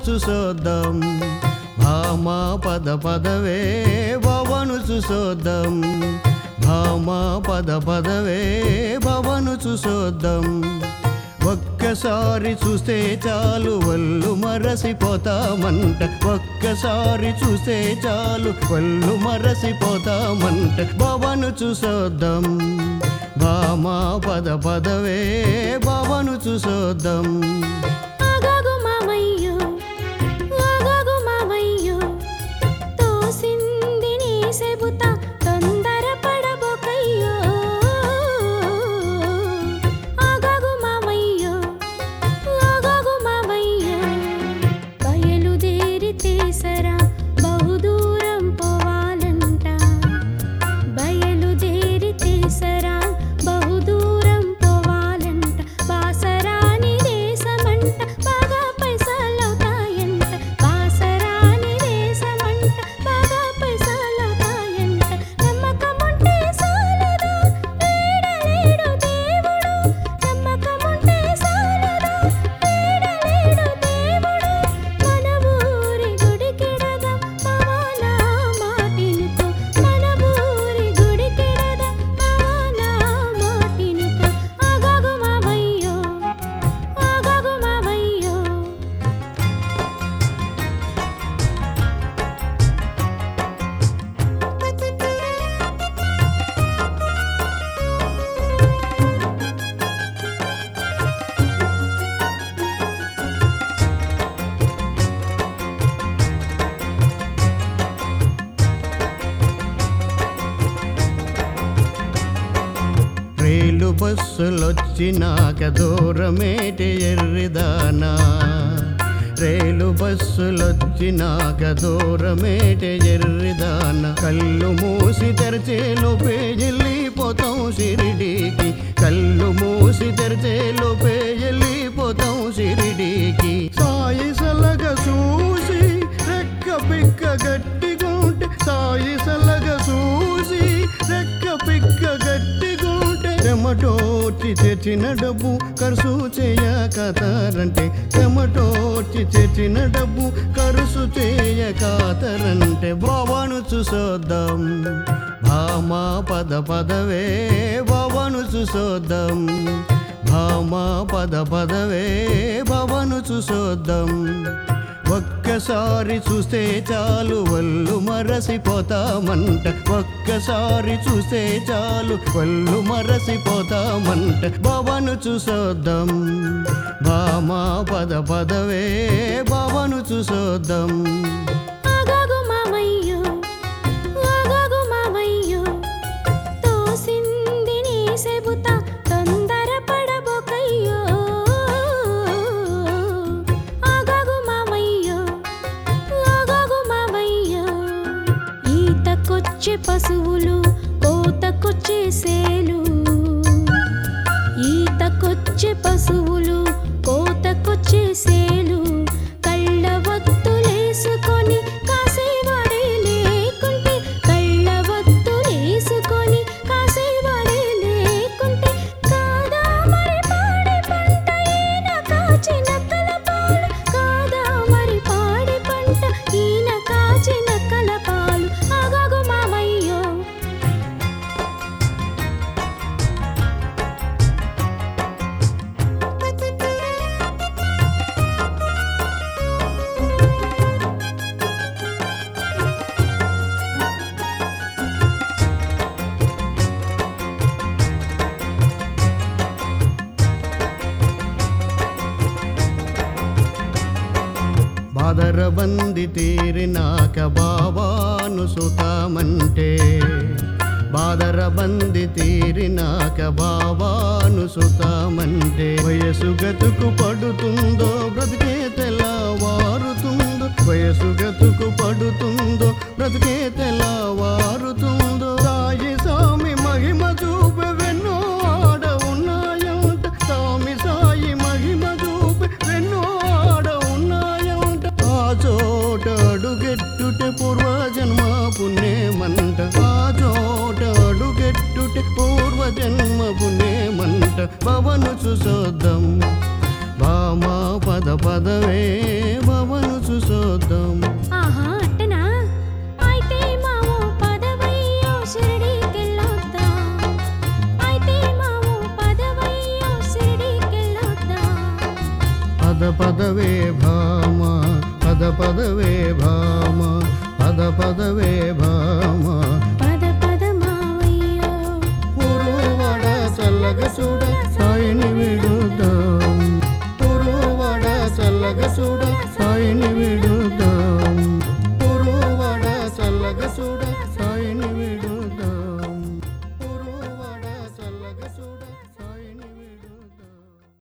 చూసొద్దాం భామా పద పదవే భవను చూసొద్దాం భామా పద పదవే భవను చూసొద్దాం ఒక్కసారి చూస్తే చాలు వల్లు మరసిపోతామంట ఒక్కసారి చూస్తే చాలు వల్లు మరసిపోతామంట భవను చూసొద్దాం భామా పద పదవే భవను చూసొద్దాం ఆగాగు మావయ్యో ఆగాగు మావయ్యో తోసింది నీ చెబుతా తొందర పడబోకయ్యో ఆగాగు మావయ్యో ఆగాగు మావయ్యో బయలుదేరి తీసరా బహుదూరం పోవాలంట బయలుదేరి తీసరా బహుదూరం పోవాలంట బాసరాని దేశమంట బాగా పైసలవుతాయంట బాసరాని దేశమంట బాగా పైసలవుతాయంట నమ్మకముంటే సాలదా వీడలేడు దేవుడు నమ్మకముంటే సాలదా వీడలేడు దేవుడు మన ఊరి గుడికెడదాం మావనా మాటినుకో మన ఊరి గుడికెడదాం మావనా మాటినుకో ఆగాగు మావయ్యో ఆగాగు మావయ్యో రైలు బస్సులొచ్చినాక దూరమేటి ఎర్రిదానా రైలు బస్సులొచ్చినాక దూరమేటి ఎర్రిదానా కళ్ళు మూసి తెరిచేలోపే వెళ్ళిపోతాం షిరిడీకి కళ్ళు మూసి తెరిచేలోపే వెళ్ళిపోతాం షిరిడీకి సాయి సలగ చూసి రెక్క పిక్క గట్టిగుంటే సాయి సలగ చూసి రెక్క పిక్క గట్టిగుంటే చెమటోచి తెచ్చిన డబ్బు ఖర్చు చేయకతారంటే చెమటోచి తెచ్చిన డబ్బు ఖర్చు చేయకతారంటే బాబాను చూసొద్దాం భామా పద పదవే బాబాను చూసొద్దాం భామా పద పదవే భవను చూసొద్దాం ఒక్కసారి చూస్తే చాలు వల్లు మరసిపోతామంట ఒక్కసారి చూస్తే చాలు వల్లు మరసిపోతామంట భవను చూసొద్దాం భామా పద పదవే భవను చూసొద్దాం ఆగాగు మావయ్యో ఆగాగు మావయ్యో తోసింది నీ చెబుతా తొందర పడబోకయ్యో ఆగాగు మావయ్యో ఆగాగు మావయ్యో ఈతకొచ్చే పశువులు కోతకొచ్చే సేలు ఈతకొచ్చే పశువులు కోతకొచ్చే సేలు కళ్ళ వత్తులేసుకొని కాసేవాడే లేకుంటే కళ్ళ వత్తులేసుకొని కాసేవాడే లేకుంటే కాదా మరి పాడి పంట ఈయన కాచిన కలపాలు కాదా మరి పాడి పంట ఈయన కాచిన కలపాలు ఆగాగు మావయ్యో బాదర బంది తీరినాక బాబాను సుతామంటే బాదర బంది తీరినాక బాబాను సుతామంటే వయసు గతుకు పడుతుందో బ్రతికే తెల్లవారుతుందో వయసు గతుకు పడుతుందో బ్రతికే తెల్లవారుతుందో సాయి స్వామి మహిమ చూపే వెన్నో ఆడ ఉన్నాయంట స్వామి సాయి మహిమ చూపే వెన్నో ఆడ ఉన్నాయంట ఆ చోట అడుగెట్టుటే పూర్వజన్మ పుణ్యమంట ఆ చోట అడుగెట్టుటే పూర్వజన్మ పుణ్యమంట భవను చూసొద్దాం భామా పద పదవే భవను చూసొద్దాం ఆహా అట్టనా అయితే మావో పదవయ్యో షిరిడీకెళ్ళొద్దాం అయితే మావో పదవయ్యో షిరిడీకెళ్ళొద్దాం పద పదవే భామ పద పదవే భామ పద పదవే భామ పద పద మావయ్యో పురువడ చల్లగ చూడ సాయిని విడుదాం పురువడ చల్లగ చూడ సాయిని విడుదాం